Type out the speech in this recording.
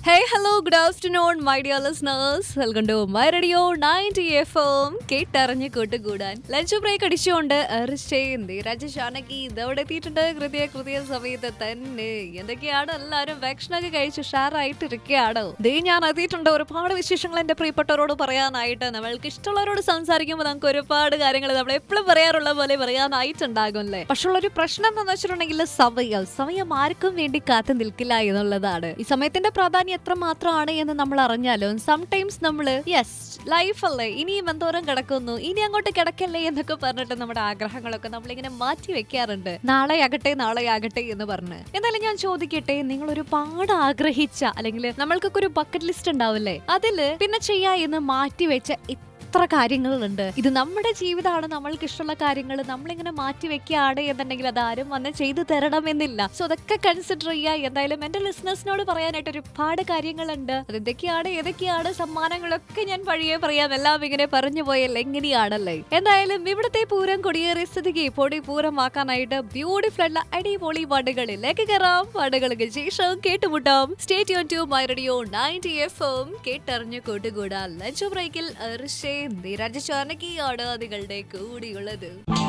Hey, hello, good afternoon, my dear listeners. Welcome to my radio 90 FM. കേട്ടറിഞ്ഞ് കൂട്ടുകൂടാൻ lunch break അടിച്ചുകൊണ്ട് അരിച്ചേന്തി രാജശാനകി ഇതവിടെ എത്തിയിട്ടുണ്ട് കൃത്യ കൃത്യ സമയത്ത് തന്നെ എന്തൊക്കെയാണ് എല്ലാവരും ഭക്ഷണമൊക്കെ കഴിച്ച് ഉഷാറായിട്ടിരിക്കുകയാണോ ദേ ഞാൻ എത്തിയിട്ടുണ്ട് ഒരുപാട് വിശേഷങ്ങൾ എന്റെ പ്രിയപ്പെട്ടവരോട് പറയാനായിട്ട് നമ്മൾക്ക് ഇഷ്ടമുള്ളവരോട് സംസാരിക്കുമ്പോൾ നമുക്ക് ഒരുപാട് കാര്യങ്ങൾ നമ്മൾ എപ്പോഴും പറയാറുള്ള പോലെ പറയാനായിട്ടുണ്ടാകും അല്ലേ പക്ഷെ ഉള്ളൊരു പ്രശ്നം എന്താണെന്ന് വെച്ചിട്ടുണ്ടെങ്കിൽ സമയം സമയം ആർക്കും വേണ്ടി കാത്തു നിൽക്കില്ല എന്നുള്ളതാണ് ഈ സമയത്തിന്റെ പ്രാധാന്യം എത്ര മാത്രമാണ് എന്ന് നമ്മൾ അറിഞ്ഞാലും സംടൈംസ് നമ്മൾ യെസ് ലൈഫ് അല്ലേ ഇനിയും എന്തോരം കിടക്കുന്നു ഇനി അങ്ങോട്ട് കിടക്കല്ലേ എന്നൊക്കെ പറഞ്ഞിട്ട് നമ്മുടെ ആഗ്രഹങ്ങളൊക്കെ നമ്മളിങ്ങനെ മാറ്റി വെക്കാറുണ്ട് നാളെ ആകട്ടെ നാളെ ആകട്ടെ എന്ന് പറഞ്ഞ് എന്നാലും ഞാൻ ചോദിക്കട്ടെ നിങ്ങൾ ഒരുപാട് ആഗ്രഹിച്ച അല്ലെങ്കിൽ നമ്മൾക്കൊക്കെ ഒരു ബക്കറ്റ് ലിസ്റ്റ് ഉണ്ടാവില്ലേ അതില് പിന്നെ ചെയ്യാ എന്ന് മാറ്റി വെച്ച എത്ര കാര്യങ്ങളുണ്ട് ഇത് നമ്മുടെ ജീവിതമാണ് നമ്മൾക്ക് ഇഷ്ടമുള്ള കാര്യങ്ങൾ നമ്മളിങ്ങനെ മാറ്റി വെക്കുകയാണ് എന്നുണ്ടെങ്കിൽ അത് ആരും വന്ന് ചെയ്തു തരണമെന്നില്ല സോ അതൊക്കെ കൺസിഡർ ചെയ്യുക എന്തായാലും എന്റെ ലിസ്ണേഴ്സിനോട് പറയാനായിട്ട് ഒരുപാട് കാര്യങ്ങളുണ്ട് അതെന്തൊക്കെയാണ് ഏതൊക്കെയാണ് സമ്മാനങ്ങളൊക്കെ ഞാൻ വഴിയെ പറയാം എല്ലാം ഇങ്ങനെ പറഞ്ഞു പോയാൽ എങ്ങനെയാണല്ലേ എന്തായാലും ഇവിടുത്തെ പൂരം കൊടിയേറിയ സ്ഥിതിക്ക് പൊടി പൂരമാക്കാനായിട്ട് ബ്യൂട്ടിഫുൾ ആയിട്ടുള്ള അടിപൊളി പാട്ടുകളിലേക്ക് കയറാം പാട്ടുകൾക്ക് ശേഷം കേട്ടുമുട്ടാം സ്റ്റേറ്റ് യോൺ to my radio ninety F M കേട്ടറിഞ്ഞു കൂട്ടുകൂടാ ലഞ്ച് ബ്രേക്കിൽ ഋഷേ നിരജ ചാനകിയാണ് നിങ്ങളുടെ കൂടിയുള്ളത്